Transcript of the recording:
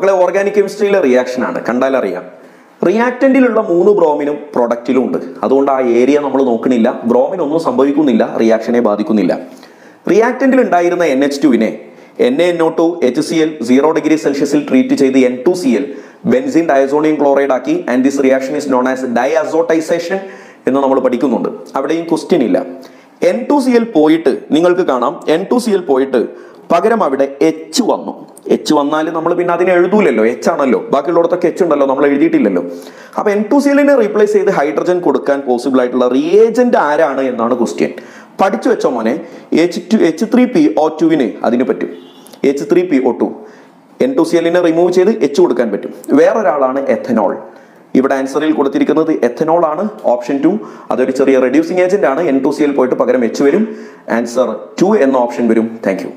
മക്കളെ organic കെമിസ്ട്രിയിലെ reaction ആണ് കണ്ടാൽ അറിയാം റിയാക്റ്റന്റിലുള്ള മൂന്ന് ബ്രോമിനും പ്രൊഡക്റ്റിലും ഉണ്ട് അതുകൊണ്ട് ആ ഏരിയ നമ്മൾ നോക്കണില്ല ബ്രോമിൻ ഒന്നും സംഭവിക്കുന്നില്ല റിയാക്ഷനെ ബാധിക്കുന്നില്ല റിയാക്റ്റന്റിൽ ഉണ്ടായിരുന്ന എൻ എച്ച് ടുവിനെ N A N O two H C L zero degree സെൽഷ്യസിൽ ട്രീറ്റ് ചെയ്ത് N two C L benzene diazonium chloride ആക്കി and this reaction is known as diazotization എന്ന് നമ്മൾ പഠിക്കുന്നുണ്ട് അവിടെയും ക്വസ്റ്റ്യൻ ഇല്ല എൻ ടു സി എൽ പോയിട്ട് നിങ്ങൾക്ക് കാണാം എൻ ടു സി എൽ പോയിട്ട് പകരം അവിടെ എച്ച് വന്നു എച്ച് വന്നാൽ നമ്മൾ പിന്നെ അതിനെ എഴുതൂലല്ലോ എച്ച് ആണല്ലോ ബാക്കിയുള്ളിടത്തൊക്കെ എച്ച് ഉണ്ടല്ലോ നമ്മൾ എഴുതിയിട്ടില്ലല്ലോ അപ്പൊ എൻ ടു സി എല്ലിനെ റീപ്ലേസ് ചെയ്ത് ഹൈഡ്രജൻ കൊടുക്കാൻ പോസിബിൾ ആയിട്ടുള്ള റിയേജന്റ് ആരാണ് എന്നാണ് ക്വസ്റ്റ്യൻ പഠിച്ചു വെച്ചോ മോനെ H two H three P O ടുവിന് അതിന് പറ്റും H three P O two N two C എല്ലിനെ റിമൂവ് ചെയ്ത് എച്ച് കൊടുക്കാൻ പറ്റും വേറൊരാളാണ് എഥനോൾ ഇവിടെ ആൻസറിൽ കൊടുത്തിരിക്കുന്നത് എഥനോൾ ആണ് ഓപ്ഷൻ ടു അതൊരു ചെറിയ റെഡ്യൂസിങ് ഏജന്റ് ആണ് എൻ ടു സി എൽ പോയിട്ട് പകരം എച്ച് വരും ആൻസർ ടു എന്ന ഓപ്ഷൻ വരും താങ്ക് യു